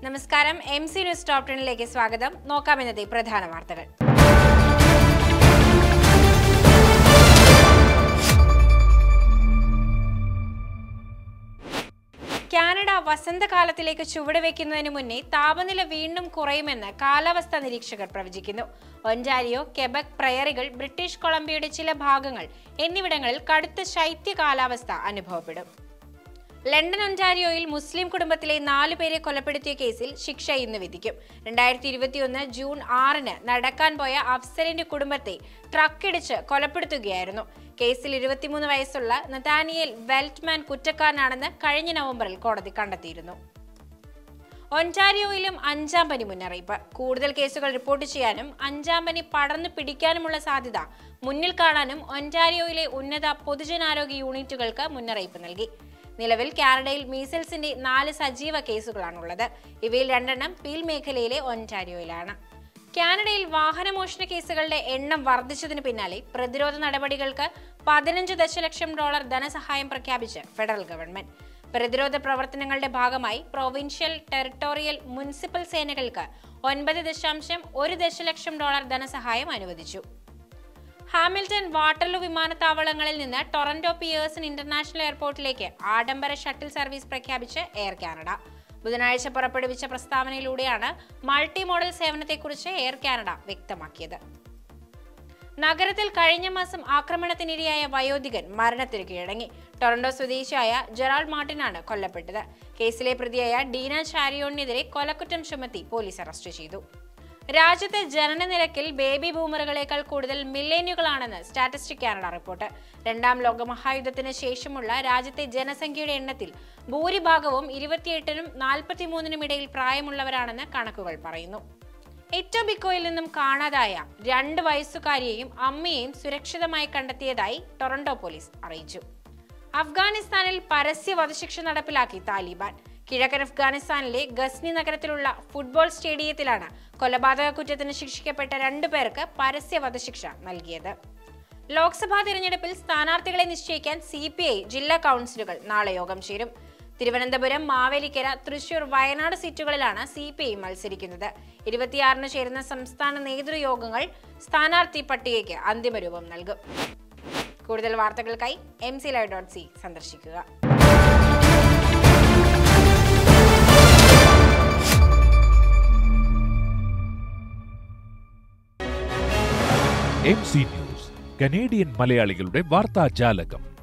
നമസ്കാരം M C news top ടെണിലേക്ക് സ്വാഗതം നോക്കാം ഇന്നത്തെ പ്രധാന വാർത്തകൾ കാനഡ വസന്തകാലത്തിലേക്ക് ചുവടുവെക്കുന്നതിന് മുന്നേ താപനില വീണ്ടും കുറയുമെന്ന് കാലാവസ്ഥാ നിരീക്ഷകർ പ്രവചിക്കുന്നു ഒൻറ്റാരിയോ കെബക് പ്രയറികൾ ബ്രിട്ടീഷ് കൊളംബിയയുടെ ചില ഭാഗങ്ങൾ എന്നിവിടങ്ങളിൽ കടുത്ത ശൈത്യ കാലാവസ്ഥ അനുഭവപ്പെടും ലണ്ടൻ ഒൻറ്റാരിയോയിൽ മുസ്ലിം കുടുംബത്തിലെ നാലു പേരെ കൊലപ്പെടുത്തിയ കേസിൽ ശിക്ഷ ഇന്ന് വിധിക്കും രണ്ടായിരത്തി ഇരുപത്തിയൊന്ന് ജൂൺ ആറിന് നടക്കാൻ പോയ അഫ്സലിന്റെ കുടുംബത്തെ ട്രക്കിടിച്ച് കൊലപ്പെടുത്തുകയായിരുന്നു കേസിൽ ഇരുപത്തിമൂന്ന് വയസ്സുള്ള നതാനിയൽ വെൽറ്റ്മാൻ കുറ്റക്കാരനാണെന്ന് കഴിഞ്ഞ നവംബറിൽ കോടതി കണ്ടെത്തിയിരുന്നു ഒൻറ്റാരിയോയിലും അഞ്ചാം പനി മുന്നറിയിപ്പ് കൂടുതൽ കേസുകൾ റിപ്പോർട്ട് ചെയ്യാനും അഞ്ചാം പനി പടർന്നു പിടിക്കാനുമുള്ള സാധ്യത മുന്നിൽ കാണാനും ഒൻറ്റാരിയോയിലെ ഉന്നത പൊതുജനാരോഗ്യ യൂണിറ്റുകൾക്ക് മുന്നറിയിപ്പ് നൽകി നിലവിൽ കാനഡയിൽ മീസിൽസിന്റെ നാല് സജീവ കേസുകളാണുള്ളത് ഇവയിൽ രണ്ടെണ്ണം പീൽ മേഖലയിലെ ഒൻറ്റാരിയോയിലാണ് കാനഡയിൽ വാഹനമോഷണ കേസുകളുടെ എണ്ണം വർദ്ധിച്ചതിന് പിന്നാലെ പ്രതിരോധ നടപടികൾക്ക് പതിനഞ്ച് ദശലക്ഷം ഡോളർ ധനസഹായം പ്രഖ്യാപിച്ച് ഫെഡറൽ ഗവൺമെന്റ് പ്രതിരോധ പ്രവർത്തനങ്ങളുടെ ഭാഗമായി പ്രൊവിൻഷ്യൽ ടെറിട്ടോറിയൽ മുനിസിപ്പൽ സേനകൾക്ക് ഒൻപത് ദശാംശം ഒരു ദശലക്ഷം ഡോളർ ധനസഹായം അനുവദിച്ചു ഹാമിൽട്ടൺ വാട്ടർലൂ വിമാനത്താവളങ്ങളിൽ നിന്ന് ടൊറന്റോ പിയേഴ്സൺ ഇന്റർനാഷണൽ എയർപോർട്ടിലേക്ക് ആഡംബര ഷട്ടിൽ സർവീസ് പ്രഖ്യാപിച്ച് എയർ കാനഡ ബുധനാഴ്ച പുറപ്പെടുവിച്ച പ്രസ്താവനയിലൂടെയാണ് മൾട്ടി മോഡൽ സേവനത്തെക്കുറിച്ച് എയർ കാനഡ വ്യക്തമാക്കിയത് നഗരത്തിൽ കഴിഞ്ഞ മാസം ആക്രമണത്തിനിരയായ വയോധികൻ മരണത്തിന് കീഴടങ്ങി ടൊറന്റോ സ്വദേശിയായ ജെറാൾഡ് മാർട്ടിനാണ് കൊല്ലപ്പെട്ടത് കേസിലെ പ്രതിയായ ഡീന ചാരിയോണിനെതിരെ കൊലക്കുറ്റം ചുമത്തി പോലീസ് അറസ്റ്റ് ചെയ്തു രാജ്യത്തെ ജനനനിരക്കിൽ ബേബി ബൂമറുകളേക്കാൾ കൂടുതൽ മില്ലേനിയകളാണെന്ന് സ്റ്റാറ്റിസ്റ്റിക് കാനഡ റിപ്പോർട്ട് രണ്ടാം ലോക മഹായുദ്ധത്തിന് ശേഷമുള്ള രാജ്യത്തെ ജനസംഖ്യയുടെ എണ്ണത്തിൽ ഭൂരിഭാഗവും ഇരുപത്തിയെട്ടിനും നാൽപ്പത്തിമൂന്നിനും ഇടയിൽ പ്രായമുള്ളവരാണെന്ന് കണക്കുകൾ പറയുന്നു എറ്റോബിക്കോയിൽ നിന്നും കാണാതായ രണ്ട് വയസ്സുകാരിയെയും അമ്മയെയും സുരക്ഷിതമായി കണ്ടെത്തിയതായി ടൊറന്റോ പോലീസ് അറിയിച്ചു അഫ്ഗാനിസ്ഥാനിൽ പരസ്യ വധശിക്ഷ നടപ്പിലാക്കി താലിബാൻ കിഴക്കൻ അഫ്ഗാനിസ്ഥാനിലെ ഗസ്നി നഗരത്തിലുള്ള ഫുട്ബോൾ സ്റ്റേഡിയത്തിലാണ് കൊലപാതക കുറ്റത്തിന് ശിക്ഷിക്കപ്പെട്ട രണ്ടു പേർക്ക് പരസ്യ വധശിക്ഷ നൽകിയത് ലോക്സഭാ തിരഞ്ഞെടുപ്പിൽ സ്ഥാനാർത്ഥികളെ നിശ്ചയിക്കാൻ സി പി ഐ ജില്ലാ കൗൺസിലുകൾ നാളെ യോഗം ചേരും തിരുവനന്തപുരം മാവേലിക്കര തൃശൂർ വയനാട് സീറ്റുകളിലാണ് സി പി ഐ മത്സരിക്കുന്നത് ഇരുപത്തിയാറിന് ചേരുന്ന സംസ്ഥാന നേതൃയോഗങ്ങൾ സ്ഥാനാർത്ഥി പട്ടികയ്ക്ക് അന്തിമ രൂപം നൽകും കൂടുതൽ വാർത്തകൾക്കായി M C live dot C സന്ദർശിക്കുക എം സി ന്യൂസ് കനേഡിയൻ മലയാളികളുടെ വാർത്താ ജാലകം